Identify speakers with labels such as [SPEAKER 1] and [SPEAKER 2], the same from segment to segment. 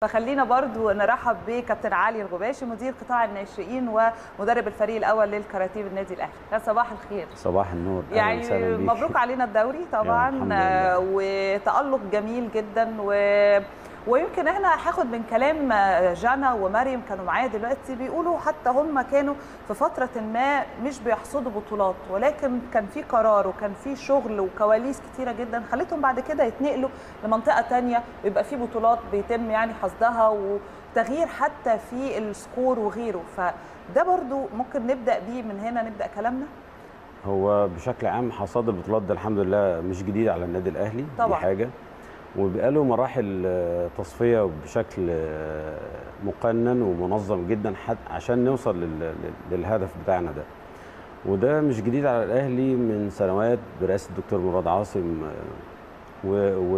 [SPEAKER 1] فخلينا برضو نرحب بكابتن علي الغباشي مدير قطاع الناشئين ومدرب الفريق الاول للكاراتيه بالنادي الاهلي يا صباح الخير
[SPEAKER 2] صباح النور أهلاً
[SPEAKER 1] يعني
[SPEAKER 2] وسهلاً بيك.
[SPEAKER 1] مبروك علينا الدوري طبعا
[SPEAKER 2] الحمد
[SPEAKER 1] آه،
[SPEAKER 2] لله.
[SPEAKER 1] وتألق جميل جدا و ويمكن احنا هاخد من كلام آه، جانا ومريم كانوا معايا دلوقتي بيقولوا حتى هم كانوا في فترة ما مش بيحصدوا بطولات ولكن كان في قرار وكان في شغل وكواليس كتيرة جدا خلتهم بعد كده يتنقلوا لمنطقة تانية ويبقى في بطولات بيتم يعني حصدها وتغيير حتى في السكور وغيره فده برضو ممكن نبدأ بيه من هنا نبدأ كلامنا
[SPEAKER 2] هو بشكل عام حصاد البطولات ده الحمد لله مش جديد على النادي الاهلي
[SPEAKER 1] طبعاً.
[SPEAKER 2] دي حاجه وبقى له مراحل آه، تصفيه بشكل آه، مقنن ومنظم جدا حتى عشان نوصل لل- لل- للهدف بتاعنا ده وده مش جديد على الاهلي من سنوات برئاسه الدكتور مراد عاصم آه، و, و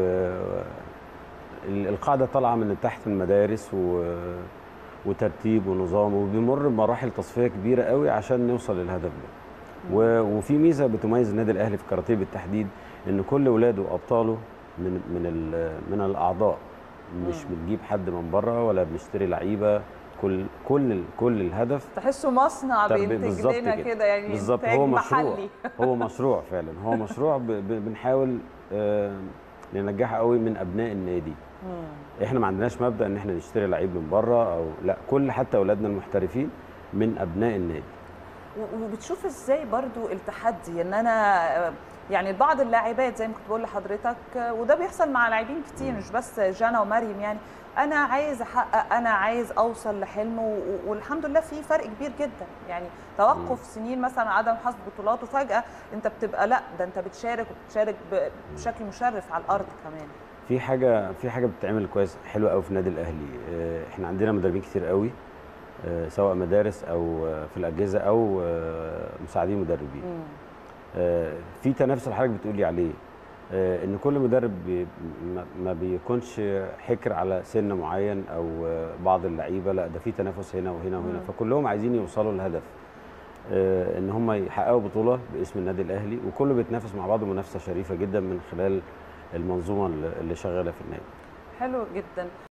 [SPEAKER 2] ال- القاعده طالعه من تحت المدارس و وترتيب ونظام وبيمر بمراحل تصفيه كبيره قوي عشان نوصل للهدف ده و- وفي ميزه بتميز النادي الاهلي في الكاراتيه بالتحديد ان كل اولاده وابطاله من من ال- من الاعضاء مش
[SPEAKER 1] مم.
[SPEAKER 2] بنجيب حد من بره ولا بنشتري لعيبه كل كل كل الهدف
[SPEAKER 1] تحسوا مصنع
[SPEAKER 2] تربية-
[SPEAKER 1] بينتج
[SPEAKER 2] بالظبط
[SPEAKER 1] لنا
[SPEAKER 2] كده.
[SPEAKER 1] كده يعني
[SPEAKER 2] بالظبط
[SPEAKER 1] إنتاج
[SPEAKER 2] هو مشروع
[SPEAKER 1] محلي
[SPEAKER 2] هو مشروع فعلا هو مشروع ب- ب- بنحاول آه، ننجحه قوي من ابناء النادي
[SPEAKER 1] مم.
[SPEAKER 2] احنا ما عندناش مبدا ان احنا نشتري لعيب من بره او لا كل حتى اولادنا المحترفين من ابناء النادي
[SPEAKER 1] و- وبتشوف ازاي برضو التحدي ان انا آه، يعني بعض اللاعبات زي ما كنت بقول لحضرتك آه، وده بيحصل مع لاعبين كتير مش بس جانا ومريم يعني انا عايز احقق انا عايز اوصل لحلم و- و- والحمد لله في فرق كبير جدا يعني توقف سنين مثلا عدم حصد بطولات وفجاه انت بتبقى لا ده انت بتشارك وبتشارك ب- بشكل مشرف على الارض كمان
[SPEAKER 2] في حاجه في حاجه بتتعمل كويس حلوه قوي في النادي الاهلي آه، احنا عندنا مدربين كتير قوي آه، سواء مدارس او آه، في الاجهزه او آه، مساعدين مدربين
[SPEAKER 1] مم.
[SPEAKER 2] آه، في تنافس اللي حضرتك بتقولي عليه آه، ان كل مدرب بي ما- ما بيكونش حكر على سن معين او آه، بعض اللعيبه لا ده في تنافس هنا وهنا وهنا
[SPEAKER 1] مم.
[SPEAKER 2] فكلهم عايزين يوصلوا للهدف آه، ان هم يحققوا بطوله باسم النادي الاهلي وكله بيتنافس مع بعضه منافسه شريفه جدا من خلال المنظومه اللي اللي شغاله في النادي
[SPEAKER 1] حلو جدا